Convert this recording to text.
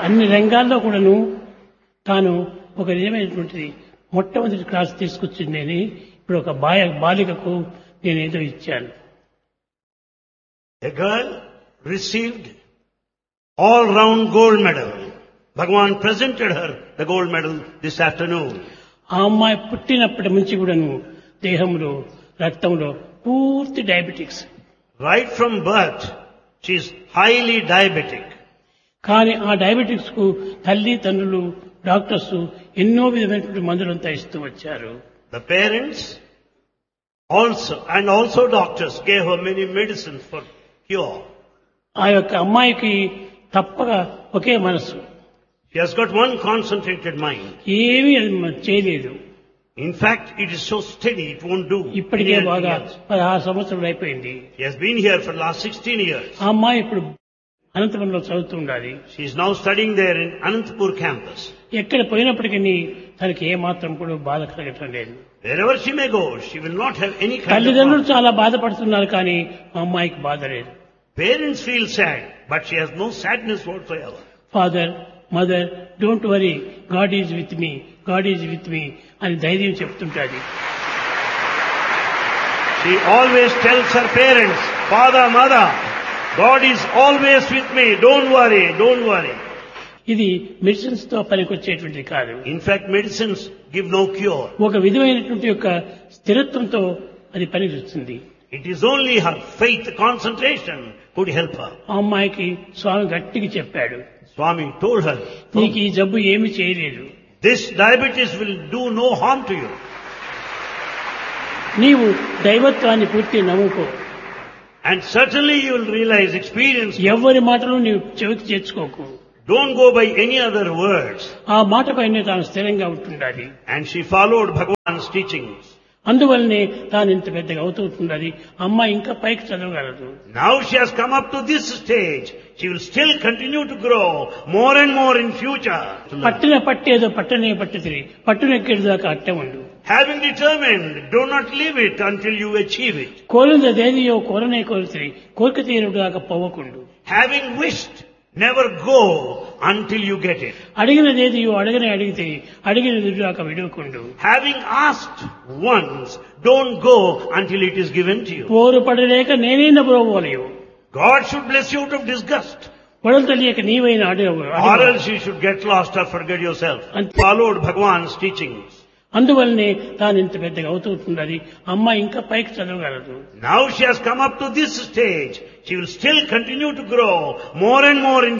అన్ని రంగాల్లో కూడాను తాను ఒక నిజమైనటువంటిది మొట్టమొదటి క్లాస్ తీసుకొచ్చింది నేను ఇప్పుడు ఒక బాయ బాలికకు నేనేదో ఇచ్చాను A girl received all-round gold medal. Bhagavan presented her the gold medal this afternoon. ఆ అమ్మాయి పుట్టినప్పటి నుంచి కూడాను దేహంలో రక్తంలో పూర్తి diabetics Right from birth, she is highly diabetic. కానీ ఆ డయాబెటిక్స్ కు తల్లి తండ్రులు డాక్టర్స్ ఎన్నో విధమైనటువంటి మందులంతా ఇస్తూ వచ్చారు The parents also, and also doctors gave her many medicines for cure. ఆ యొక్క అమ్మాయికి తప్పక ఒకే మనసు She has got one concentrated mind. ఏమీ అది మ- చేయలేదు In fact, it is so steady, it won't do. ఇప్పటికే anything బాగా else. పదహారు సంవత్సరాలు అయిపోయింది She has been here for the last 16 years. ఆ అమ్మాయి ఇప్పుడు అనంతపురంలో చదువుతూ ఉండాలి She is now studying there in Anantapur campus. ఎక్కడ పోయినప్పటికీ తనకి ఏ మాత్రం కూడా బాధ కలగటం లేదు Wherever she may go, she will not have any kind of తల్లిదండ్రులు problem. చాలా బాధపడుతున్నారు కానీ మా అమ్మాయికి బాధ లేదు Parents feel sad, but she has no sadness whatsoever. Father mother don't worry God is with me God is with me అని ధైర్యం చెప్తుంటాది She always tells her parents, Father, Mother, God is always with me. Don't worry, don't worry. ఇది medicines తో పనికొచ్చేటువంటిది కాదు In fact, medicines give no cure. ఒక విధమైనటువంటి యొక్క స్థిరత్వంతో అది పనిచేస్తుంది It is only her faith concentration could help her. ఆ అమ్మాయికి స్వామి గట్టిగా చెప్పాడు Swami told her, నీకు ఈ జబ్బు ఏమి చేయలేదు this diabetes will do no harm to you. నీవు దైవత్వాన్ని పూర్తి నమ్ముకో And certainly you will realize, experience, ఎవరి మాటలు నీవు చెవికి చేర్చుకోకు don't go by any other words. ఆ మాట పైన తాను స్థిరంగా ఉంటుండాలి And she followed Bhagavan's teachings. అందువల్లనే తాను ఇంత పెద్దగా అవుతుంటున్నది అమ్మాయి ఇంకా పైకి చదవగలదు Now she has come up to this stage. She will still continue to grow more and more in future. పట్టిన పట్టేదో పట్టనే పట్టుతిరి పట్టునెక్కేది దాకా అట్టే ఉండు Having determined, do not leave it until you achieve it. కోరినదేదియో కోరనే కోరితిరి కోరిక తీరుడు దాకా పోవకుండు Having wished, never go until you get it. అడిగినదేదియో అడగనే అడిగితే అడిగినది దాకా విడవకుండు Having asked once, don't go until it is given to you. పోరు పడలేక నేనే నవ్వలేవు God should bless you out of disgust. పొడలు తెలియక నీవైన అడగవు Or else you should get lost or forget yourself. And- Followed Bhagavan's teachings. అందువల్లనే తాను ఇంత పెద్దగా అవుతుంటున్నది అమ్మాయి ఇంకా పైకి చదవగలదు Now she has come up to this stage. She will still continue to grow more and more in